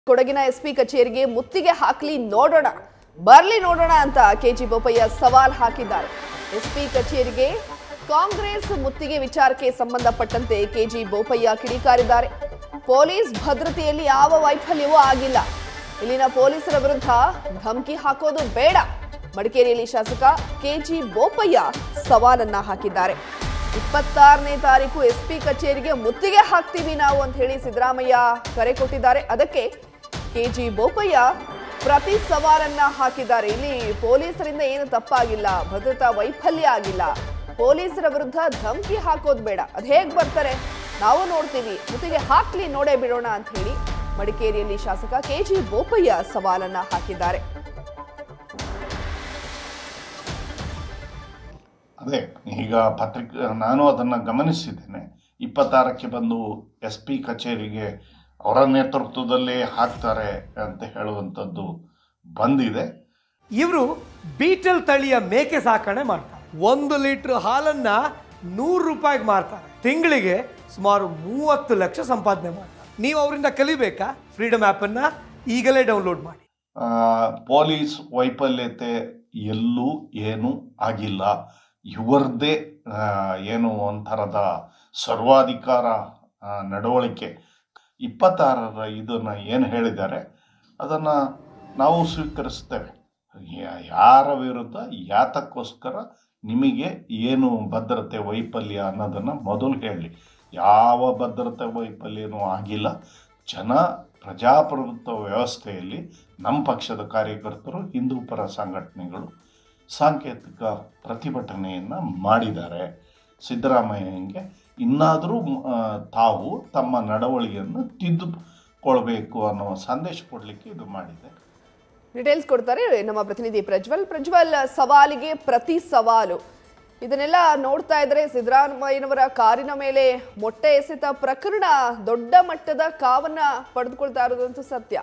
ಕೊಡಗಿನ ಎಸ್ಪಿ ಕಚೇರಿಗೆ ಮುತ್ತಿಗೆ ಹಾಕ್ಲಿ ನೋಡೋಣ ಬರ್ಲಿ ನೋಡೋಣ ಅಂತ ಕೆಜಿ ಬೋಪಯ್ಯ ಸವಾಲ್ ಹಾಕಿದ್ದಾರೆ ಎಸ್ಪಿ ಕಚೇರಿಗೆ ಕಾಂಗ್ರೆಸ್ ಮುತ್ತಿಗೆ ವಿಚಾರಕ್ಕೆ ಸಂಬಂಧಪಟ್ಟಂತೆ ಕೆಜಿ ಬೋಪಯ್ಯ ಕಿಡಿಕಾರಿದ್ದಾರೆ ಪೊಲೀಸ್ ಭದ್ರತೆಯಲ್ಲಿ ಯಾವ ವೈಫಲ್ಯವೂ ಆಗಿಲ್ಲ ಇಲ್ಲಿನ ಪೊಲೀಸರ ವಿರುದ್ಧ ಧಮಕಿ ಹಾಕೋದು ಬೇಡ ಮಡಿಕೇರಿಯಲ್ಲಿ ಶಾಸಕ ಕೆಜಿ ಬೋಪಯ್ಯ ಸವಾಲನ್ನ ಹಾಕಿದ್ದಾರೆ ಇಪ್ಪತ್ತಾರನೇ ತಾರೀಕು ಎಸ್ಪಿ ಕಚೇರಿಗೆ ಮುತ್ತಿಗೆ ಹಾಕ್ತೀವಿ ನಾವು ಅಂತ ಹೇಳಿ ಸಿದ್ದರಾಮಯ್ಯ ಕರೆ ಕೊಟ್ಟಿದ್ದಾರೆ ಅದಕ್ಕೆ ಕೆಜಿ ಬೋಪಯ್ಯ ಪ್ರತಿ ಸವಾಲನ್ನ ಹಾಕಿದ್ದಾರೆ ಇಲ್ಲಿ ಪೊಲೀಸರಿಂದ ಏನು ತಪ್ಪಾಗಿಲ್ಲ ಭದ್ರತಾ ವೈಫಲ್ಯ ಆಗಿಲ್ಲ ಪೊಲೀಸರ ವಿರುದ್ಧ ಧಮಕಿ ಹಾಕೋದು ಬೇಡ ಅದ್ ಹೇಗ್ ಬರ್ತಾರೆ ನಾವು ನೋಡ್ತೀವಿ ಮುತ್ತಿಗೆ ಹಾಕ್ಲಿ ನೋಡೇ ಬಿಡೋಣ ಅಂತ ಹೇಳಿ ಮಡಿಕೇರಿಯಲ್ಲಿ ಶಾಸಕ ಕೆಜಿ ಬೋಪಯ್ಯ ಸವಾಲನ್ನ ಹಾಕಿದ್ದಾರೆ ಅದೇ ಈಗ ಪತ್ರಿಕೆ ನಾನು ಅದನ್ನು ಗಮನಿಸಿದ್ದೇನೆ ಇಪ್ಪತ್ತಾರಕ್ಕೆ ಬಂದು ಎಸ್ ಪಿ ಕಚೇರಿಗೆ ಅವರ ನೇತೃತ್ವದಲ್ಲೇ ಹಾಕ್ತಾರೆ ಅಂತ ಹೇಳುವಂಥದ್ದು ಬಂದಿದೆ ಇವರು ಬೀಟಲ್ ತಳಿಯ ಮೇಕೆ ಸಾಕಣೆ ಮಾಡ್ತಾರೆ ಒಂದು ಲೀಟರ್ ಹಾಲನ್ನ ನೂರು ರೂಪಾಯಿಗೆ ಮಾರ್ತಾರೆ ತಿಂಗಳಿಗೆ ಸುಮಾರು ಮೂವತ್ತು ಲಕ್ಷ ಸಂಪಾದನೆ ಮಾಡ್ತಾರೆ ನೀವು ಅವರಿಂದ ಕಲಿಬೇಕಾ ಫ್ರೀಡಮ್ ಆ್ಯಪನ್ನ ಈಗಲೇ ಡೌನ್ಲೋಡ್ ಮಾಡಿ ಆ, ಪೊಲೀಸ್ ವೈಫಲ್ಯತೆ ಎಲ್ಲೂ ಏನೂ ಆಗಿಲ್ಲ ಇವರದ್ದೇ ಆ, ಏನು ಒಂಥರದ ಸರ್ವಾಧಿಕಾರ ಆ, ನಡವಳಿಕೆ ಇಪ್ಪತ್ತಾರರ ಇದನ್ನು ಏನು ಹೇಳಿದ್ದಾರೆ ಅದನ್ನು ನಾವು ಸ್ವೀಕರಿಸ್ತೇವೆ ಯಾ- ಯಾರ ವಿರುದ್ಧ ಯಾತಕ್ಕೋಸ್ಕರ ನಿಮಗೆ ಏನು ಭದ್ರತೆ ವೈಫಲ್ಯ ಅನ್ನೋದನ್ನು ಮೊದಲು ಹೇಳಿ ಯಾವ ಭದ್ರತೆ ವೈಫಲ್ಯನೂ ಆಗಿಲ್ಲ ಜನ ಪ್ರಜಾಪ್ರಭುತ್ವ ವ್ಯವಸ್ಥೆಯಲ್ಲಿ ನಮ್ಮ ಪಕ್ಷದ ಕಾರ್ಯಕರ್ತರು ಹಿಂದೂ ಪರ ಸಂಘಟನೆಗಳು ಸಾಂಕೇತಿಕ ಪ್ರತಿಭಟನೆಯನ್ನು ಮಾಡಿದ್ದಾರೆ ಸಿದ್ದರಾಮಯ್ಯನಿಗೆ ಇನ್ನಾದರೂ ಆ, ತಾವು ತಮ್ಮ ನಡವಳಿಕೆಯನ್ನು ತಿದ್ದುಕೊಳ್ಬೇಕು ಅನ್ನೋ ಸಂದೇಶ ಕೊಡಲಿಕ್ಕೆ ಇದು ಮಾಡಿದೆ ಡೀಟೇಲ್ಸ್ ಕೊಡ್ತಾರೆ ನಮ್ಮ ಪ್ರತಿನಿಧಿ ಪ್ರಜ್ವಲ್ ಪ್ರಜ್ವಲ್ ಸವಾಲಿಗೆ ಪ್ರತಿ ಸವಾಲು ಇದನ್ನೆಲ್ಲ ನೋಡ್ತಾ ಇದ್ರೆ ಸಿದ್ದರಾಮಯ್ಯನವರ ಕಾರಿನ ಮೇಲೆ ಮೊಟ್ಟೆ ಎಸೆತ ಪ್ರಕರಣ ದೊಡ್ಡ ಮಟ್ಟದ ಕಾವನ್ನ ಪಡೆದುಕೊಳ್ತಾ ಇರೋದಂತೂ ಸತ್ಯ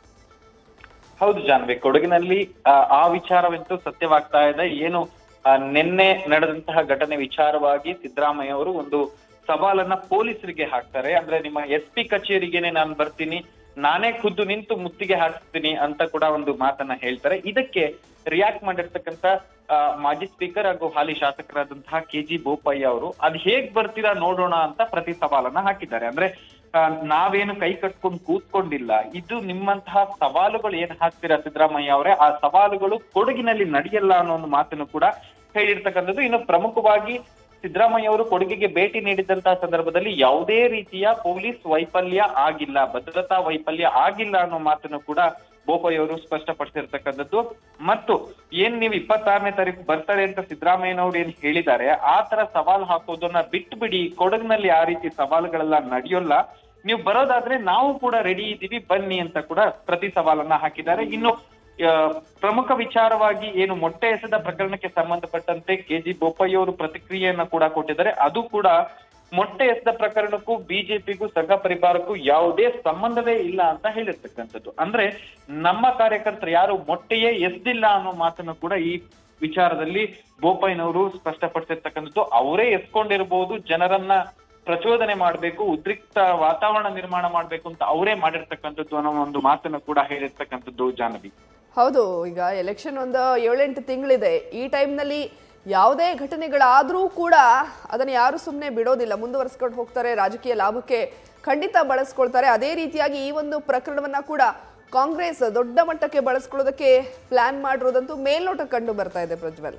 ಹೌದು ಜಾನ್ವಿ ಕೊಡಗಿನಲ್ಲಿ ಆ, ಆ ವಿಚಾರವಂತೂ ಸತ್ಯವಾಗ್ತಾ ಇದೆ ಏನು ಆ, ನಿನ್ನೆ ನಡೆದಂತಹ ಘಟನೆ ವಿಚಾರವಾಗಿ ಸಿದ್ದರಾಮಯ್ಯ ಅವರು ಒಂದು ಸವಾಲನ್ನ ಪೊಲೀಸರಿಗೆ ಹಾಕ್ತಾರೆ ಅಂದ್ರೆ ನಿಮ್ಮ ಎಸ್ ಪಿ ಕಚೇರಿಗೆನೆ ನಾನು ಬರ್ತೀನಿ ನಾನೇ ಖುದ್ದು ನಿಂತು ಮುತ್ತಿಗೆ ಹಾಕ್ತೀನಿ ಅಂತ ಕೂಡ ಒಂದು ಮಾತನ್ನ ಹೇಳ್ತಾರೆ ಇದಕ್ಕೆ ರಿಯಾಕ್ಟ್ ಮಾಡಿರ್ತಕ್ಕಂತ ಆ, ಮಾಜಿ ಸ್ಪೀಕರ್ ಹಾಗೂ ಹಾಲಿ ಶಾಸಕರಾದಂತಹ ಕೆ ಜಿ ಬೋಪಯ್ಯ ಅವರು ಅದ್ ಹೇಗ್ ಬರ್ತೀರಾ ನೋಡೋಣ ಅಂತ ಪ್ರತಿ ಸವಾಲನ್ನ ಹಾಕಿದ್ದಾರೆ ಅಂದ್ರೆ ಆ, ನಾವೇನು ಕೈ ಕಟ್ಕೊಂಡು ಕೂತ್ಕೊಂಡಿಲ್ಲ ಇದು ನಿಮ್ಮಂತಹ ಸವಾಲುಗಳು ಏನ್ ಹಾಕ್ತೀರಾ ಸಿದ್ದರಾಮಯ್ಯ ಅವರೇ ಆ ಸವಾಲುಗಳು ಕೊಡಗಿನಲ್ಲಿ ನಡೆಯಲ್ಲ ಅನ್ನೋ ಒಂದು ಮಾತನ್ನು ಕೂಡ ಹೇಳಿರ್ತಕ್ಕಂಥದ್ದು ಇನ್ನು ಪ್ರಮುಖವಾಗಿ ಸಿದ್ದರಾಮಯ್ಯ ಅವರು ಕೊಡಗಿಗೆ ಭೇಟಿ ನೀಡಿದಂತಹ ಸಂದರ್ಭದಲ್ಲಿ ಯಾವುದೇ ರೀತಿಯ ಪೊಲೀಸ್ ವೈಫಲ್ಯ ಆಗಿಲ್ಲ ಭದ್ರತಾ ವೈಫಲ್ಯ ಆಗಿಲ್ಲ ಅನ್ನೋ ಮಾತನ್ನು ಕೂಡ ಬೋಪಯ್ಯ ಅವರು ಸ್ಪಷ್ಟಪಡಿಸಿರ್ತಕ್ಕಂಥದ್ದು ಮತ್ತು ಏನ್ ನೀವು ಇಪ್ಪತ್ತಾರನೇ ತಾರೀಕು ಬರ್ತಾರೆ ಅಂತ ಸಿದ್ದರಾಮಯ್ಯನವರು ಏನ್ ಹೇಳಿದ್ದಾರೆ ಆ ತರ ಸವಾಲ್ ಹಾಕೋದನ್ನ ಬಿಟ್ಟು ಬಿಡಿ ಕೊಡಗಿನಲ್ಲಿ ಆ ರೀತಿ ಸವಾಲುಗಳೆಲ್ಲ ನಡೆಯೋಲ್ಲ ನೀವು ಬರೋದಾದ್ರೆ ನಾವು ಕೂಡ ರೆಡಿ ಇದ್ದೀವಿ ಬನ್ನಿ ಅಂತ ಕೂಡ ಪ್ರತಿ ಸವಾಲನ್ನ ಹಾಕಿದ್ದಾರೆ ಇನ್ನು ಆ, ಪ್ರಮುಖ ವಿಚಾರವಾಗಿ ಏನು ಮೊಟ್ಟೆ ಎಸೆದ ಪ್ರಕರಣಕ್ಕೆ ಸಂಬಂಧಪಟ್ಟಂತೆ ಕೆಜಿ ಬೋಪಯ್ಯ ಅವರು ಪ್ರತಿಕ್ರಿಯೆಯನ್ನ ಕೂಡ ಕೊಟ್ಟಿದ್ದಾರೆ ಅದು ಕೂಡ ಮೊಟ್ಟೆ ಎಸೆದ ಪ್ರಕರಣಕ್ಕೂ ಬಿಜೆಪಿಗೂ ಸಂಘ ಪರಿವಾರಕ್ಕೂ ಯಾವುದೇ ಸಂಬಂಧವೇ ಇಲ್ಲ ಅಂತ ಹೇಳಿರ್ತಕ್ಕಂಥದ್ದು ಅಂದ್ರೆ ನಮ್ಮ ಕಾರ್ಯಕರ್ತರು ಯಾರು ಮೊಟ್ಟೆಯೇ ಎಸ್ದಿಲ್ಲ ಅನ್ನೋ ಮಾತನ್ನು ಕೂಡ ಈ ವಿಚಾರದಲ್ಲಿ ಬೋಪಯ್ಯನವರು ಸ್ಪಷ್ಟಪಡಿಸಿರ್ತಕ್ಕಂಥದ್ದು ಅವರೇ ಎಸ್ಕೊಂಡಿರ್ಬೋದು ಜನರನ್ನ ಪ್ರಚೋದನೆ ಮಾಡಬೇಕು ಉದ್ರಿಕ್ತ ವಾತಾವರಣ ನಿರ್ಮಾಣ ಮಾಡ್ಬೇಕು ಅಂತ ಅವರೇ ಮಾಡಿರ್ತಕ್ಕಂಥದ್ದು ಅನ್ನೋ ಒಂದು ಮಾತನ್ನು ಕೂಡ ಹೇಳಿರ್ತಕ್ಕಂಥದ್ದು ಜಾನವಿ ಹೌದು ಈಗ ಎಲೆಕ್ಷನ್ ಒಂದು ಏಳೆಂಟು ತಿಂಗಳಿದೆ ಈ ಟೈಮ್ನಲ್ಲಿ ಯಾವುದೇ ಘಟನೆಗಳಾದರೂ ಕೂಡ ಅದನ್ನು ಯಾರು ಸುಮ್ಮನೆ ಬಿಡೋದಿಲ್ಲ ಮುಂದುವರಿಸ್ಕೊಂಡು ಹೋಗ್ತಾರೆ ರಾಜಕೀಯ ಲಾಭಕ್ಕೆ ಖಂಡಿತ ಬಳಸ್ಕೊಳ್ತಾರೆ ಅದೇ ರೀತಿಯಾಗಿ ಈ ಒಂದು ಪ್ರಕರಣವನ್ನ ಕೂಡ ಕಾಂಗ್ರೆಸ್ ದೊಡ್ಡ ಮಟ್ಟಕ್ಕೆ ಬಳಸ್ಕೊಳ್ಳೋದಕ್ಕೆ ಪ್ಲಾನ್ ಮಾಡಿರೋದಂತೂ ಮೇಲ್ನೋಟ ಕಂಡು ಬರ್ತಾ ಇದೆ ಪ್ರಜ್ವಲ್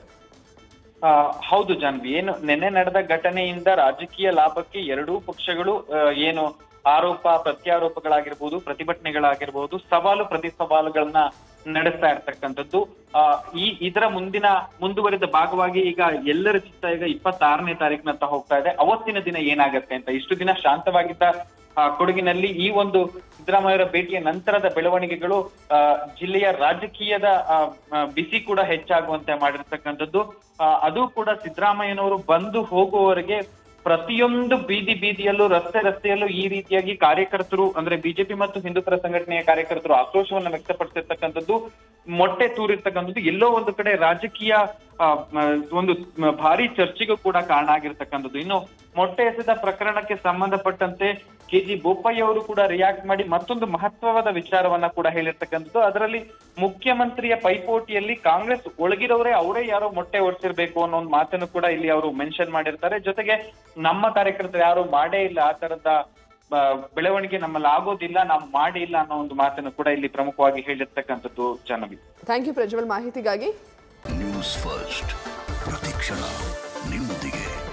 ಆ, ಹೌದು ಜಾನ್ವಿ ಏನು ನಿನ್ನೆ ನಡೆದ ಘಟನೆಯಿಂದ ರಾಜಕೀಯ ಲಾಭಕ್ಕೆ ಎರಡೂ ಪಕ್ಷಗಳು ಆ, ಏನು ಆರೋಪ ಪ್ರತ್ಯಾರೋಪಗಳಾಗಿರ್ಬೋದು ಪ್ರತಿಭಟನೆಗಳಾಗಿರ್ಬೋದು ಸವಾಲು ಪ್ರತಿ ಸವಾಲುಗಳನ್ನ ನಡೆಸ್ತಾ ಇರ್ತಕ್ಕಂಥದ್ದು ಆ, ಈ ಇದರ ಮುಂದಿನ ಮುಂದುವರಿದ ಭಾಗವಾಗಿ ಈಗ ಎಲ್ಲರ ಚಿತ್ತ ಈಗ ಇಪ್ಪತ್ತಾರನೇ ತಾರೀಕಿನತ್ತ ಹೋಗ್ತಾ ಇದೆ ಅವತ್ತಿನ ದಿನ ಏನಾಗತ್ತೆ ಅಂತ ಇಷ್ಟು ದಿನ ಶಾಂತವಾಗಿದ್ದ ಆ, ಕೊಡಗಿನಲ್ಲಿ ಈ ಒಂದು ಸಿದ್ದರಾಮಯ್ಯರ ಭೇಟಿಯ ನಂತರದ ಬೆಳವಣಿಗೆಗಳು ಆ, ಜಿಲ್ಲೆಯ ರಾಜಕೀಯದ ಆ, ಆ, ಬಿಸಿ ಕೂಡ ಹೆಚ್ಚಾಗುವಂತೆ ಮಾಡಿರ್ತಕ್ಕಂಥದ್ದು ಆ, ಅದು ಕೂಡ ಸಿದ್ದರಾಮಯ್ಯನವರು ಬಂದು ಹೋಗುವವರೆಗೆ ಪ್ರತಿಯೊಂದು ಬೀದಿ ಬೀದಿಯಲ್ಲೂ ರಸ್ತೆ ರಸ್ತೆಯಲ್ಲೂ ಈ ರೀತಿಯಾಗಿ ಕಾರ್ಯಕರ್ತರು ಅಂದ್ರೆ ಬಿಜೆಪಿ ಮತ್ತು ಹಿಂದೂಪರ ಸಂಘಟನೆಯ ಕಾರ್ಯಕರ್ತರು ಆಕ್ರೋಶವನ್ನ ವ್ಯಕ್ತಪಡಿಸಿರ್ತಕ್ಕಂಥದ್ದು ಮೊಟ್ಟೆ ತೂರಿರ್ತಕ್ಕಂಥದ್ದು ಎಲ್ಲೋ ಒಂದು ಕಡೆ ರಾಜಕೀಯ ಆ, ಮ, ಒಂದು ಮ, ಭಾರಿ ಚರ್ಚೆಗೂ ಕೂಡ ಕಾರಣ ಆಗಿರ್ತಕ್ಕಂಥದ್ದು ಇನ್ನು ಮೊಟ್ಟೆ ಎಸೆದ ಪ್ರಕರಣಕ್ಕೆ ಸಂಬಂಧಪಟ್ಟಂತೆ ಕೆ ಜಿ ಬೋಪಯ್ಯ ಅವರು ಕೂಡ ರಿಯಾಕ್ಟ್ ಮಾಡಿ ಮತ್ತೊಂದು ಮಹತ್ವವಾದ ವಿಚಾರವನ್ನ ಕೂಡ ಹೇಳಿರ್ತಕ್ಕಂಥದ್ದು ಅದರಲ್ಲಿ ಮುಖ್ಯಮಂತ್ರಿಯ ಪೈಪೋಟಿಯಲ್ಲಿ ಕಾಂಗ್ರೆಸ್ ಒಳಗಿರೋರೇ ಅವರೇ ಯಾರೋ ಮೊಟ್ಟೆ ಒಡ್ಸಿರ್ಬೇಕು ಅನ್ನೋ ಒಂದು ಮಾತನ್ನು ಕೂಡ ಇಲ್ಲಿ ಅವರು ಮೆನ್ಷನ್ ಮಾಡಿರ್ತಾರೆ ಜೊತೆಗೆ ನಮ್ಮ ಕಾರ್ಯಕರ್ತರು ಯಾರು ಮಾಡೇ ಇಲ್ಲ ಆ ತರದ ಆ, ಬೆಳವಣಿಗೆ ನಮ್ಮಲ್ಲಿ ಆಗೋದಿಲ್ಲ ನಾವು ಮಾಡಿ ಇಲ್ಲ ಅನ್ನೋ ಒಂದು ಮಾತನ್ನು ಕೂಡ ಇಲ್ಲಿ ಪ್ರಮುಖವಾಗಿ ಹೇಳಿರ್ತಕ್ಕಂಥದ್ದು ಜಾಹ್ನವಿ ಥ್ಯಾಂಕ್ ಯು ಪ್ರಜ್ವಲ್ ಮಾಹಿತಿಗಾಗಿ ನ್ಯೂಸ್ ಫಸ್ಟ್ ಪ್ರತಿಕ್ಷಣ ನಿಮ್ಮೊಂದಿಗೆ